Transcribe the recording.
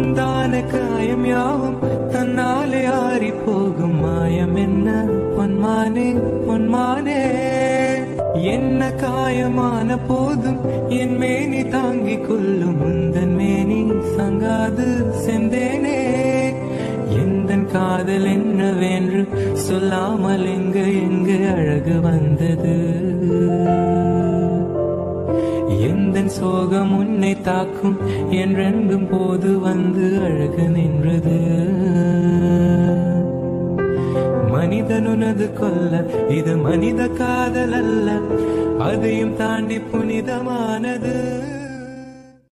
முந்தான காயம் யாவும் தன்னாலே ஆறி போகும் மாயம் என்ன பொன்மானே பொன்மானே என்ன காயமான போதும் என் மேனி தாங்கிக் கொள்ளும் முந்தன் மேனி சங்காது செந்தேனே எந்தன் காதல் என்னவென்று சொல்லாமல் எங்கு எங்கு அழகு வந்தது எந்தன் சோகம் உன்னை தாக்கும் என்றென்றும் போது வந்து அழகு நின்றது மனிதனுனது கொல்ல இது மனித காதல் அல்ல அதையும் தாண்டி புனிதமானது